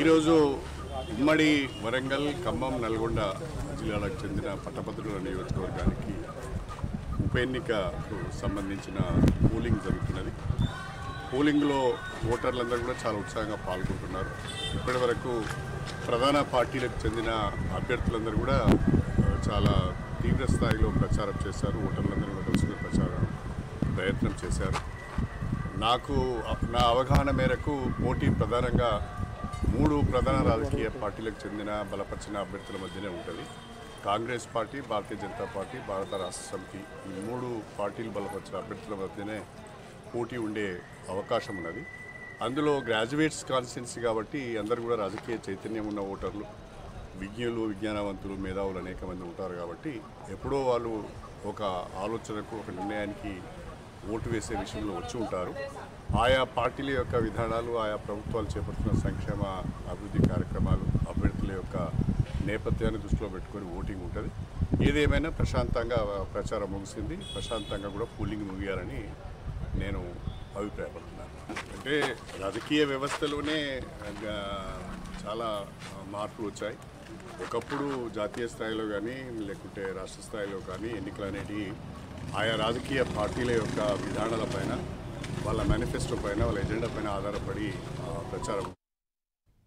ఈరోజు ఉమ్మడి వరంగల్ ఖమ్మం నల్గొండ జిల్లాలకు చెందిన పట్టభద్రుల నియోజకవర్గానికి ఉప ఎన్నికకు సంబంధించిన పోలింగ్ జరుగుతున్నది పోలింగ్లో ఓటర్లందరూ కూడా చాలా ఉత్సాహంగా పాల్గొంటున్నారు ఇప్పటి వరకు ప్రధాన పార్టీలకు చెందిన అభ్యర్థులందరూ కూడా ఆ, చాలా తీవ్ర స్థాయిలో ప్రచారం చేశారు ఓటర్లందరూ కూడా కలిసి ప్రచారం ప్రయత్నం చేశారు నాకు నా అవగాహన మేరకు పోటీ ప్రధానంగా మూడు ప్రధాన రాజకీయ పార్టీలకు చెందిన బలపరిచిన అభ్యర్థుల మధ్యనే ఉంటుంది కాంగ్రెస్ పార్టీ భారతీయ జనతా పార్టీ భారత రాష్ట్ర సమితి ఈ మూడు పార్టీలు బలపరిచిన అభ్యర్థుల మధ్యనే పోటీ ఉండే అవకాశం ఉన్నది అందులో గ్రాడ్యుయేట్స్ కాన్స్టిట్యున్సీ కాబట్టి అందరూ కూడా రాజకీయ చైతన్యం ఉన్న ఓటర్లు విజ్ఞులు విజ్ఞానవంతులు మేధావులు అనేక మంది ఉంటారు కాబట్టి ఎప్పుడో వాళ్ళు ఒక ఆలోచనకు ఒక నిర్ణయానికి ఓటు వేసే విషయంలో వచ్చి ఉంటారు ఆయా పార్టీల యొక్క విధానాలు ఆయా ప్రభుత్వాలు చేపడుతున్న సంక్షేమ అభివృద్ధి కార్యక్రమాలు అభ్యర్థుల యొక్క నేపథ్యాన్ని దృష్టిలో పెట్టుకొని ఓటింగ్ ఉంటుంది ఏదేమైనా ప్రశాంతంగా ప్రచారం ముగిసింది ప్రశాంతంగా కూడా పోలింగ్ ముగియాలని నేను అభిప్రాయపడుతున్నాను అంటే రాజకీయ వ్యవస్థలోనే ఆ, చాలా మార్పులు వచ్చాయి ఒకప్పుడు జాతీయ స్థాయిలో కానీ లేకుంటే రాష్ట్ర స్థాయిలో కానీ ఎన్నికలు అనేటివి ఆయా రాజకీయ పార్టీల యొక్క విధానాల పైన వాళ్ళ మేనిఫెస్టో పైన వాళ్ళ ఎజెండా పైన ఆధారపడి ఆ, ప్రచారం